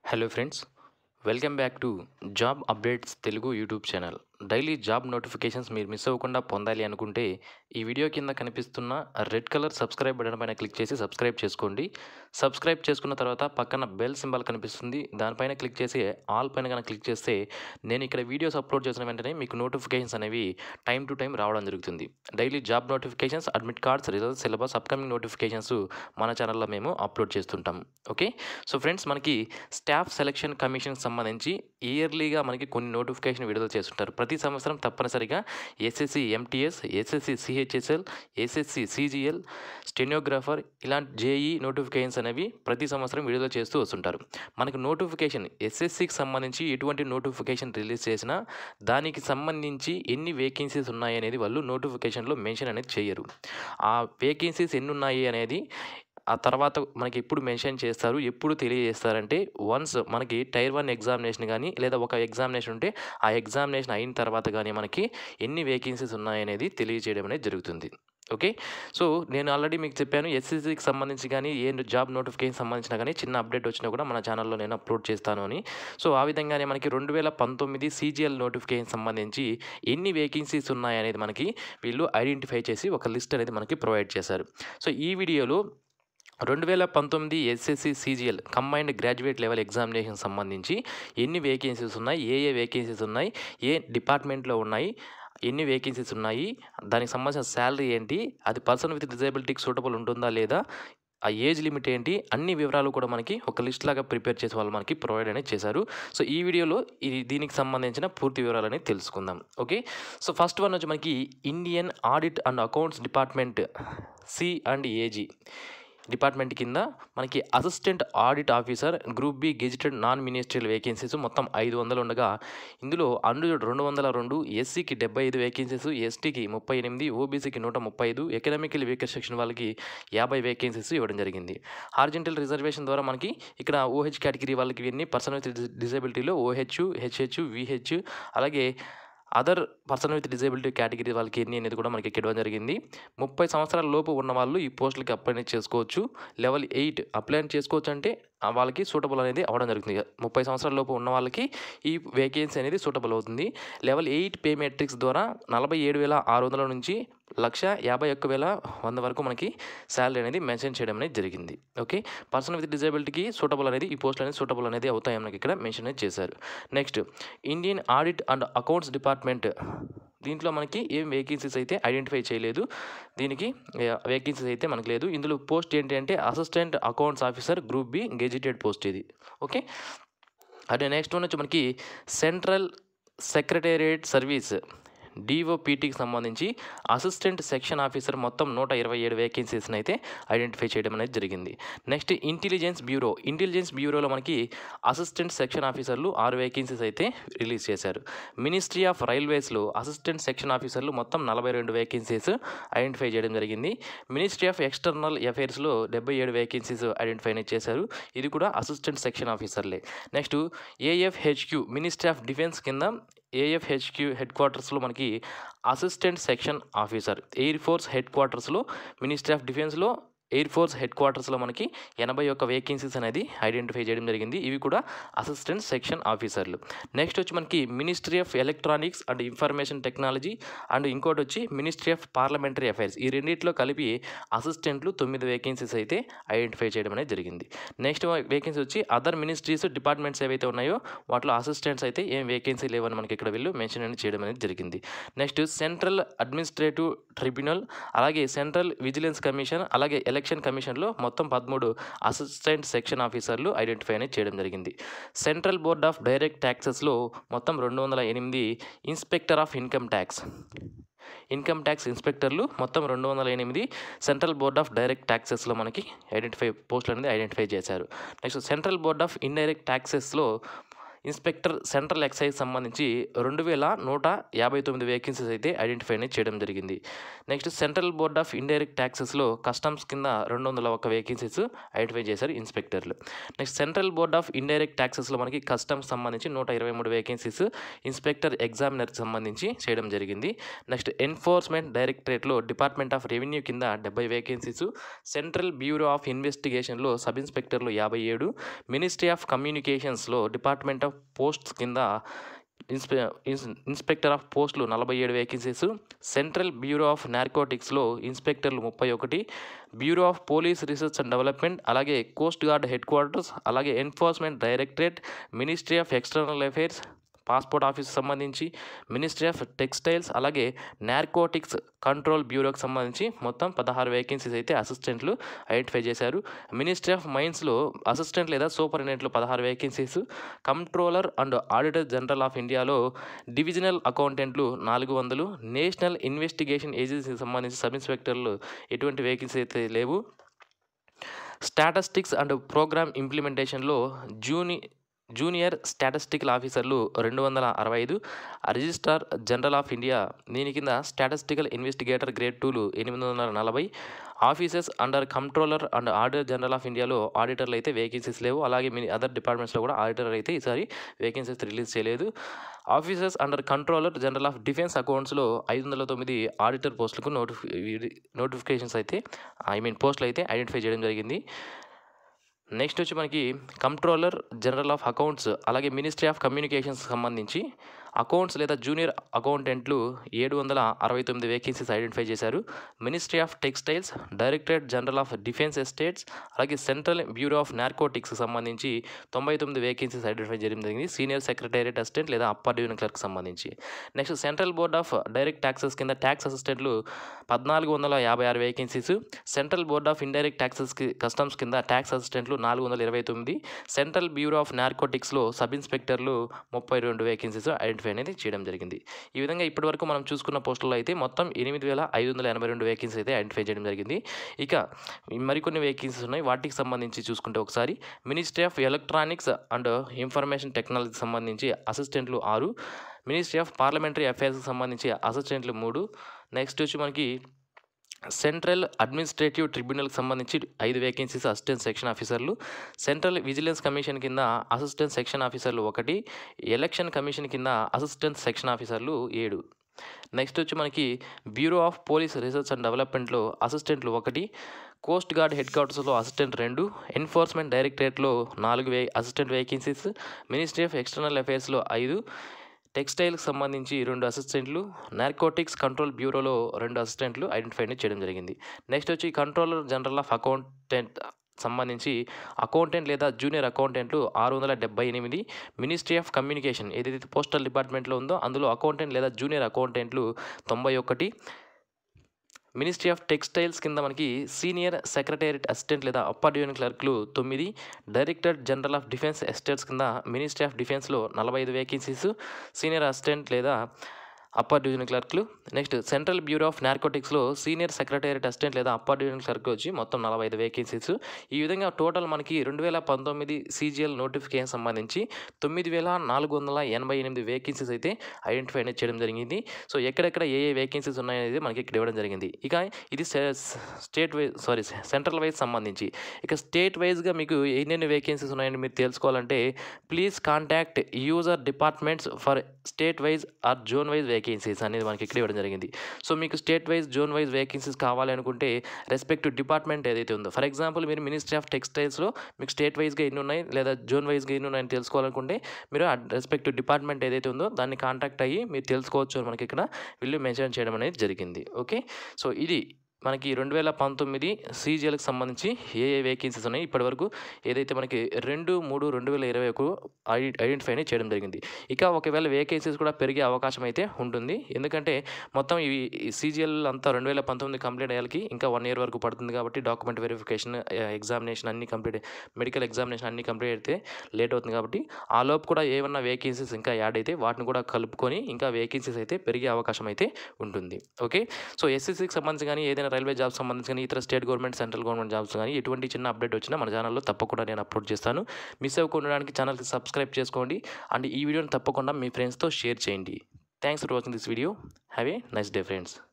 hello friends welcome back to job updates Telugu YouTube channel daily job notifications మీరు miss అవ్వకుండా పొందాలి అనుకుంటే ఈ వీడియో కింద కనిపిస్తున్న రెడ్ కలర్ సబ్స్క్రైబ్ బటన్ పైన క్లిక్ చేసి సబ్స్క్రైబ్ చేసుకోండి సబ్స్క్రైబ్ చేసుకున్న తర్వాత పక్కన బెల్ సింబల్ కనిపిస్తుంది దానిపైన క్లిక్ చేసి ఆల్ పైన కనుక క్లిక్ చేస్తే నేను ఇక్కడ వీడియోస్ అప్లోడ్ చేసిన వెంటనే మీకు నోటిఫికేషన్స్ అనేవి టైం టు టైం రావడం జరుగుతుంది daily job notifications admit cards results syllabus upcoming notifications మన ఛానల్లో మేము అప్లోడ్ చేస్తుంటాం ఓకే సో ఫ్రెండ్స్ మనకి స్టాఫ్ సెలక్షన్ కమిషన్కి సంబంధించి ఇయర్లీగా మనకి కొన్ని నోటిఫికేషన్ విడుదల చేస్తుంటారు ప్రతి సంవత్సరం తప్పనిసరిగా SSC MTS SSC CHSL SSC CGL stenographer ఇలాంటి జేఈ నోటిఫికేషన్స్ అనేవి ప్రతి సంవత్సరం విడుదల చేస్తూ వస్తుంటారు మనకు నోటిఫికేషన్ ఎస్ఎస్సికి సంబంధించి ఎటువంటి నోటిఫికేషన్ రిలీజ్ చేసినా దానికి సంబంధించి ఎన్ని వేకెన్సీస్ ఉన్నాయి అనేది వాళ్ళు నోటిఫికేషన్లో మెన్షన్ అనేది చేయరు ఆ వేకెన్సీస్ ఎన్ని ఉన్నాయి అనేది ఆ తర్వాత మనకి ఎప్పుడు మెన్షన్ చేస్తారు ఎప్పుడు తెలియజేస్తారంటే వన్స్ మనకి టైర్ వన్ ఎగ్జామినేషన్ కానీ లేదా ఒక ఎగ్జామినేషన్ ఉంటే ఆ ఎగ్జామినేషన్ అయిన తర్వాత కానీ మనకి ఎన్ని వేకెన్సీస్ ఉన్నాయనేది తెలియజేయడం అనేది జరుగుతుంది ఓకే సో నేను ఆల్రెడీ మీకు చెప్పాను ఎస్ఎస్సికి సంబంధించి కానీ ఏ జాబ్ నోటిఫికేషన్ సంబంధించిన కానీ చిన్న అప్డేట్ వచ్చినా కూడా మన ఛానల్లో నేను అప్లోడ్ చేస్తాను అని సో ఆ విధంగానే మనకి రెండు వేల పంతొమ్మిది సీజీఎల్ నోటిఫికేషన్ సంబంధించి ఎన్ని వేకెన్సీస్ ఉన్నాయనేది మనకి వీళ్ళు ఐడెంటిఫై చేసి ఒక లిస్ట్ అనేది మనకి ప్రొవైడ్ చేశారు సో ఈ వీడియోలో రెండు వేల పంతొమ్మిది SSC CGL combined graduate level examination సంబంధించి ఎన్ని వేకెన్సీస్ ఉన్నాయి ఏ ఏ వేకెన్సీస్ ఉన్నాయి ఏ డిపార్ట్మెంట్లో ఉన్నాయి ఎన్ని వేకెన్సీస్ ఉన్నాయి దానికి సంబంధించిన శాలరీ ఏంటి అది పర్సన్ విత్ డిజబిలిటీకి సూటబుల్ ఉంటుందా లేదా ఆ ఏజ్ లిమిట్ ఏంటి అన్ని వివరాలు కూడా మనకి ఒక లిస్ట్ లాగా ప్రిపేర్ చేసే వాళ్ళు మనకి ప్రొవైడ్ అనేది చేశారు సో ఈ వీడియోలో ఇది దీనికి సంబంధించిన పూర్తి వివరాలు అనేది తెలుసుకుందాం ఓకే సో ఫస్ట్ వన్ వచ్చి మనకి Indian audit and accounts department C and AG department కింద మనకి assistant audit officer group B gazetted non ministerial vacancies మొత్తం ఐదు వందలు ఉండగా ఇందులో అండు రెండు వందల రెండు ఎస్సీకి డెబ్బై ఐదు వేకెన్సీస్ ఎస్టీకి ముప్పై ఎనిమిది ఓబీసీకి నూట ముప్పై ఐదు ఎకనామికల్ వీకర్ సెక్షన్ వాళ్ళకి యాభై వేకెన్సీస్ ఇవ్వడం జరిగింది హార్జెంటల్ రిజర్వేషన్ ద్వారా మనకి ఇక్కడ ఓహెచ్ కేటగిరీ వాళ్ళకి ఇవన్నీ పర్సన్ విత్ డిజబిలిటీలో ఓహెచ్ హెచ్హెచ్ విహెచ్ అలాగే other person with disability category వాళ్ళకి ఎన్ని అనేది కూడా మనకి ఇవ్వడం జరిగింది ముప్పై సంవత్సరాల లోపు ఉన్న వాళ్ళు ఈ పోస్టులకి అప్లై చేసుకోవచ్చు లెవెల్ ఎయిట్ అప్లై చేసుకోవచ్చు అంటే వాళ్ళకి సూటబుల్ అనేది అవ్వడం జరుగుతుంది ముప్పై సంవత్సరాల లోపు ఉన్న వాళ్ళకి ఈ వేకెన్సీ అనేది సూటబుల్ అవుతుంది లెవెల్ ఎయిట్ పే మెట్రిక్స్ ద్వారా నలభై ఏడు వేల ఆరు వందల నుంచి లక్ష యాభై ఒక్క వేల వంద వరకు మనకి శాలరీ అనేది మెన్షన్ చేయడం అనేది జరిగింది ఓకే పర్సన్ విత్ డిజబిలిటీకి సూటబుల్ అనేది ఈ పోస్టులు అనేది సూటబుల్ అనేది అవుతాయి మనకి ఇక్కడ మెన్షన్ అనేది చేశారు next Indian audit and accounts department దీంట్లో మనకి ఏం వేకెన్సీస్ అయితే ఐడెంటిఫై చేయలేదు దీనికి వేకెన్సీస్ అయితే మనకు లేదు ఇందులో పోస్ట్ ఏంటి అంటే assistant accounts officer group B gazetted post ఇది ఓకే అదే నెక్స్ట్ వన్ వచ్చి మనకి సెంట్రల్ సెక్రటేరియట్ సర్వీస్ డిఓపిటికి సంబంధించి అసిస్టెంట్ సెక్షన్ ఆఫీసర్ మొత్తం నూట ఇరవై ఏడు వేకెన్సీస్ని అయితే ఐడెంటిఫై చేయడం అనేది జరిగింది నెక్స్ట్ ఇంటెలిజెన్స్ బ్యూరో ఇంటెలిజెన్స్ బ్యూరోలో మనకి అసిస్టెంట్ సెక్షన్ ఆఫీసర్లు ఆరు వేకెన్సీస్ అయితే రిలీజ్ చేశారు మినిస్ట్రీ ఆఫ్ రైల్వేస్లో అసిస్టెంట్ సెక్షన్ ఆఫీసర్లు మొత్తం నలభై రెండు వేకెన్సీస్ ఐడెంటిఫై చేయడం జరిగింది మినిస్ట్రీ ఆఫ్ ఎక్స్టర్నల్ అఫైర్స్లో డెబ్బై ఏడు వేకెన్సీస్ ఐడెంటిఫై చేశారు ఇది కూడా అసిస్టెంట్ సెక్షన్ ఆఫీసర్లే next AFHQ ministry of defence కింద ఏఎఫ్హెచ్క్యూ హెడ్ క్వార్టర్స్లో మనకి assistant section officer air force head క్వార్టర్స్లో మినిస్ట్రీ ఆఫ్ డిఫెన్స్లో ఎయిర్ ఫోర్స్ హెడ్ క్వార్టర్స్లో మనకి ఎనభై ఒక్క వేకెన్సీస్ అనేది ఐడెంటిఫై చేయడం జరిగింది ఇవి కూడా అసిస్టెంట్ సెక్షన్ ఆఫీసర్లు నెక్స్ట్ వచ్చి మనకి ministry of electronics and information technology and ఇంకోటి వచ్చి మినిస్ట్రీ ఆఫ్ పార్లమెంటరీ అఫైర్స్ ఈ రెండింటిలో కలిపి అసిస్టెంట్లు తొమ్మిది వేకెన్సీస్ అయితే ఐడెంటిఫై చేయడం అనేది జరిగింది నెక్స్ట్ వేకెన్సీ వచ్చి అదర్ మినిస్ట్రీస్ డిపార్ట్మెంట్స్ ఏవైతే ఉన్నాయో వాటిలో అసిస్టెంట్స్ అయితే ఏం వేకెన్సీ లేవని మనకి ఇక్కడ వీళ్ళు మెన్షన్ అనేది చేయడం అనేది జరిగింది నెక్స్ట్ సెంట్రల్ అడ్మినిస్ట్రేటివ్ ట్రిబ్యునల్ అలాగే సెంట్రల్ విజిలెన్స్ కమిషన్ అలాగే ఎలక్షన్ కమిషన్లో మొత్తం పదమూడు అసిస్టెంట్ సెక్షన్ ఆఫీసర్లు ఐడెంటిఫై అనేది చేయడం జరిగింది సెంట్రల్ బోర్డ్ ఆఫ్ డైరెక్ట్ ట్యాక్సెస్లో మొత్తం రెండు వందల ఎనిమిది inspector of income tax income tax ఇన్స్పెక్టర్లు మొత్తం రెండు వందల ఎనిమిది సెంట్రల్ బోర్డ్ ఆఫ్ డైరెక్ట్ ట్యాక్సెస్లో మనకి ఐడెంటిఫై పోస్టులు అనేది ఐడెంటిఫై చేశారు next central board of indirect ట్యాక్సెస్లో ఇన్స్పెక్టర్ సెంట్రల్ ఎక్సైజ్ సంబంధించి రెండు వేల నూట యాభై తొమ్మిది వేకెన్సీస్ అయితే ఐడెంటిఫై అనేది చేయడం జరిగింది next central board of indirect ట్యాక్సెస్లో కస్టమ్స్ కింద రెండు వందల ఒక వేకెన్సీస్ ఐడెంటిఫై చేశారు ఇన్స్పెక్టర్లు next central board of indirect ట్యాక్సెస్లో మనకి కస్టమ్స్ సంబంధించి నూట ఇరవై మూడు వేకెన్సీస్ ఇన్స్పెక్టర్ ఎగ్జామినర్కి సంబంధించి చేయడం జరిగింది నెక్స్ట్ ఎన్ఫోర్స్మెంట్ డైరెక్టరేట్లో డిపార్ట్మెంట్ ఆఫ్ రెవెన్యూ కింద డెబ్బై వేకెన్సీస్ సెంట్రల్ బ్యూరో ఆఫ్ ఇన్వెస్టిగేషన్లో సబ్ ఇన్స్పెక్టర్లు యాభై ఏడు మినిస్ట్రీ ఆఫ్ కమ్యూనికేషన్స్లో డిపార్ట్మెంట్ ఆఫ్ పోస్ట్స్ కింద ఇన్స్పె ఇన్స్- ఇన్స్పెక్టర్ ఆఫ్ పోస్టులు నలభై ఏడు వేకెన్సీస్ సెంట్రల్ బ్యూరో ఆఫ్ నార్కోటిక్స్లో ఇన్స్పెక్టర్లు ముప్పై ఒకటి bureau of police research and development అలాగే కోస్ట్ గార్డ్ హెడ్ క్వార్టర్స్ అలాగే enforcement directorate ministry of external affairs passport office సంబంధించి మినిస్ట్రీ ఆఫ్ టెక్స్టైల్స్ అలాగే నార్కోటిక్స్ కంట్రోల్ బ్యూరోకి సంబంధించి మొత్తం పదహారు వేకెన్సీస్ అయితే అసిస్టెంట్లు ఐడెంటిఫై చేశారు మినిస్ట్రీ ఆఫ్ మైన్స్లో అసిస్టెంట్ లేదా సూపరింటెండెంట్లు పదహారు vacancies controller and auditor general of ఇండియాలో డివిజనల్ అకౌంటెంట్లు నాలుగు వందలు నేషనల్ ఇన్వెస్టిగేషన్ ఏజెన్సీకి సంబంధించి సబ్ ఇన్స్పెక్టర్లు ఎటువంటి వేకెన్సీ అయితే లేవు స్టాటిస్టిక్స్ అండ్ ప్రోగ్రామ్ ఇంప్లిమెంటేషన్లో జూని జూనియర్ స్టాటిస్టికల్ ఆఫీసర్లు రెండు వందల అరవై ఐదు రిజిస్ట్రార్ జనరల్ ఆఫ్ ఇండియా దీని కింద స్టాటిస్టికల్ ఇన్వెస్టిగేటర్ గ్రేడ్ టూలు ఎనిమిది వందల నలభై offices under controller and auditor general of ఇండియాలో ఆడిటర్లు అయితే వేకెన్సీస్ లేవు అలాగే మీ అదర్ డిపార్ట్మెంట్స్లో కూడా ఆడిటర్ అయితే ఈసారి వేకెన్సీస్ రిలీజ్ చేయలేదు officers under controller general of defence అకౌంట్స్లో ఐదు వందల తొమ్మిది ఆడిటర్ పోస్టులకు నోటిఫి నోటిఫికేషన్స్ అయితే ఐ మీన్ పోస్టులు అయితే ఐడెంటిఫై చేయడం జరిగింది నెక్స్ట్ వచ్చి మనకి కంట్రోలర్ జనరల్ ఆఫ్ అకౌంట్స్ అలాగే మినిస్ట్రీ ఆఫ్ కమ్యూనికేషన్స్ సంబంధించి అకౌంట్స్ లేదా జూనియర్ అకౌంటెంట్లు ఏడు వందల అరవై తొమ్మిది వేకెన్సీస్ ఐడెంటిఫై చేశారు ministry of textiles directorate general of defence estates అలాగే సెంట్రల్ బ్యూరో ఆఫ్ నార్కోటిక్స్ సంబంధించి తొంభై తొమ్మిది వేకెన్సీస్ ఐడెంటిఫై చేయడం జరిగింది సీనియర్ సెక్రటేరియట్ అసిస్టెంట్ లేదా అప్పర్ డివిజన్ క్లర్క్ సంబంధించి next central board of direct taxes కింద ట్యాక్స్ అసిస్టెంట్లు పద్నాలుగు వందల యాభై ఆరు vacancies central board of indirect ట్యాక్సెస్కి కస్టమ్స్ కింద ట్యాక్స్ అసిస్టెంట్లు నాలుగు వందల ఇరవై తొమ్మిది సెంట్రల్ బ్యూరో ఆఫ్ నార్కోటిక్స్లో సబ్ ఇన్స్పెక్టర్లు ముప్పై రెండు వేకెన్సీస్ ఐడెంటిఫై అనేది చేయడం జరిగింది ఈ విధంగా ఇప్పటివరకు మనం చూసుకున్న పోస్టుల్లో అయితే మొత్తం ఎనిమిది వేల ఐదు వందల ఎనభై రెండు వేకెన్సీ అయితే ఐడెంటిఫై చేయడం జరిగింది ఇక మరికొన్ని వేకెన్సీస్ ఉన్నాయి వాటికి సంబంధించి చూసుకుంటే ఒకసారి ministry of electronics and information టెక్నాలజీకి సంబంధించి అసిస్టెంట్లు ఆరు మినిస్ట్రీ ఆఫ్ పార్లమెంటరీ అఫైర్స్కి సంబంధించి అసిస్టెంట్లు మూడు నెక్స్ట్ వచ్చి మనకి సెంట్రల్ అడ్మినిస్ట్రేటివ్ ట్రిబ్యునల్కి సంబంధించి ఐదు వేకెన్సీస్ అసిస్టెంట్ సెక్షన్ ఆఫీసర్లు సెంట్రల్ విజిలెన్స్ కమిషన్ కింద అసిస్టెంట్ సెక్షన్ ఆఫీసర్లు ఒకటి ఎలక్షన్ కమిషన్ కింద అసిస్టెంట్ సెక్షన్ ఆఫీసర్లు ఏడు నెక్స్ట్ వచ్చి మనకి bureau of police research and డెవలప్మెంట్లో అసిస్టెంట్లు ఒకటి కోస్ట్ గార్డ్ హెడ్ క్వార్టర్స్లో అసిస్టెంట్ రెండు ఎన్ఫోర్స్మెంట్ డైరెక్టరేట్లో నాలుగు వే assistant vacancies ministry of external అఫైర్స్లో ఐదు టెక్స్టైల్కి సంబంధించి రెండు అసిస్టెంట్లు నార్కోటిక్స్ కంట్రోల్ బ్యూరోలో రెండు అసిస్టెంట్లు ఐడెంటిఫై చేయడం జరిగింది నెక్స్ట్ వచ్చి కంట్రోలర్ జనరల్ ఆఫ్ అకౌంటెంట్ సంబంధించి అకౌంటెంట్ లేదా జూనియర్ అకౌంటెంట్లు ఆరు వందల డెబ్బై ఎనిమిది మినిస్ట్రీ ఆఫ్ కమ్యూనికేషన్ ఏదైతే పోస్టల్ డిపార్ట్మెంట్లో ఉందో అందులో అకౌంటెంట్ లేదా జూనియర్ అకౌంటెంట్లు తొంభై ఒకటి మినిస్ట్రీ ఆఫ్ టెక్స్టైల్స్ కింద మనకి సీనియర్ సెక్రటేరియట్ అసిస్టెంట్ లేదా అప్పర్ డివిజన్ క్లర్క్లు తొమ్మిది director general of defence estates కింద మినిస్ట్రీ ఆఫ్ డిఫెన్స్లో నలభై ఐదు వేకెన్సీస్ సీనియర్ అసిస్టెంట్ లేదా అప్పర్ డివిజన్ క్లర్క్లు నెక్స్ట్ సెంట్రల్ బ్యూరో ఆఫ్ నార్కోటిక్స్లో సీనియర్ సెక్రటేరియట్ అసిస్టెంట్ లేదా అప్పర్ డివిజన్ క్లర్క్ వచ్చి మొత్తం నలభై ఐదు వేకెన్సీస్ ఈ విధంగా టోటల్ మనకి రెండు వేల పంతొమ్మిది సీజీఎల్ నోటిఫికేషన్ సంబంధించి తొమ్మిది వేల నాలుగు వందల ఎనభై ఎనిమిది వేకెన్సీస్ అయితే ఐడెంటిఫై అనేది చేయడం జరిగింది సో ఎక్కడెక్కడ ఏ ఏ వేకెన్సీస్ ఉన్నాయనేది మనకి ఇక్కడ ఇవ్వడం జరిగింది ఇక ఇది state wise sorry central wise సంబంధించి ఇక స్టేట్ వైజ్గా మీకు ఎన్నెన్ని వేకెన్సీస్ ఉన్నాయని మీరు తెలుసుకోవాలంటే please contact user departments for state wise or zone wise vacancies అనేది మనకి ఇక్కడ ఇవ్వడం జరిగింది సో మీకు state wise zone wise vacancies కావాలి అనుకుంటే రెస్పెక్టివ్ డిపార్ట్మెంట్ ఏదైతే ఉందో ఫర్ ఎగ్జాంపుల్ మీరు మినిస్ట్రీ ఆఫ్ టెక్స్టైల్స్లో మీకు స్టేట్ వైజ్గా ఎన్ని ఉన్నాయి లేదా జోన్ వైజ్గా ఎన్ని ఉన్నాయని తెలుసుకోవాలనుకుంటే మీరు ఆ రెస్పెక్టివ్ డిపార్ట్మెంట్ ఏదైతే ఉందో దాన్ని కాంటాక్ట్ అయ్యి మీరు తెలుసుకోవచ్చు అని మనకి ఇక్కడ వీళ్ళు మెన్షన్ చేయడం అనేది జరిగింది ఓకే సో ఇది మనకి రెండు వేల పంతొమ్మిది సీజీఎల్కి సంబంధించి ఏ ఏ వేకెన్సీస్ ఉన్నాయి ఇప్పటివరకు ఏదైతే మనకి రెండు మూడు రెండు వేల ఇరవై ఒక ఐడెంటిఫై అనేది చేయడం జరిగింది ఇక ఒకవేళ వేకెన్సీస్ కూడా పెరిగే అవకాశం అయితే ఉంటుంది ఎందుకంటే మొత్తం ఈ సీజీఎల్ అంతా రెండు వేల పంతొమ్మిది కంప్లీట్ అయ్యాలకి ఇంకా వన్ ఇయర్ వరకు పడుతుంది కాబట్టి డాక్యుమెంట్ వెరిఫికేషన్ ఎగ్జామినేషన్ అన్ని కంప్లీట్ మెడికల్ ఎగ్జామినేషన్ అన్ని కంప్లీట్ అయితే లేట్ అవుతుంది కాబట్టి ఆ లోపు కూడా ఏమన్నా వేకెన్సీస్ ఇంకా యాడ్ అయితే వాటిని కూడా కలుపుకొని ఇంకా వేకెన్సీస్ అయితే పెరిగే అవకాశం అయితే ఉంటుంది ఓకే సో ఎస్ఎస్సికి సంబంధించి కానీ ఏదైనా సంబంధించిన రైల్వే జాబ్స్ సంబంధించి కానీ ఇతర state government central government jobs కానీ ఎటువంటి చిన్న అప్డేట్ వచ్చినా మన ఛానల్లో తప్పకుండా నేను అప్లోడ్ చేస్తాను మిస్ అవ్వకుండా ఛానల్కి సబ్స్క్రైబ్ చేసుకోండి అండ్ ఈ వీడియోని తప్పకుండా మీ ఫ్రెండ్స్తో షేర్ చేయండి thanks for watching this video have a nice day friends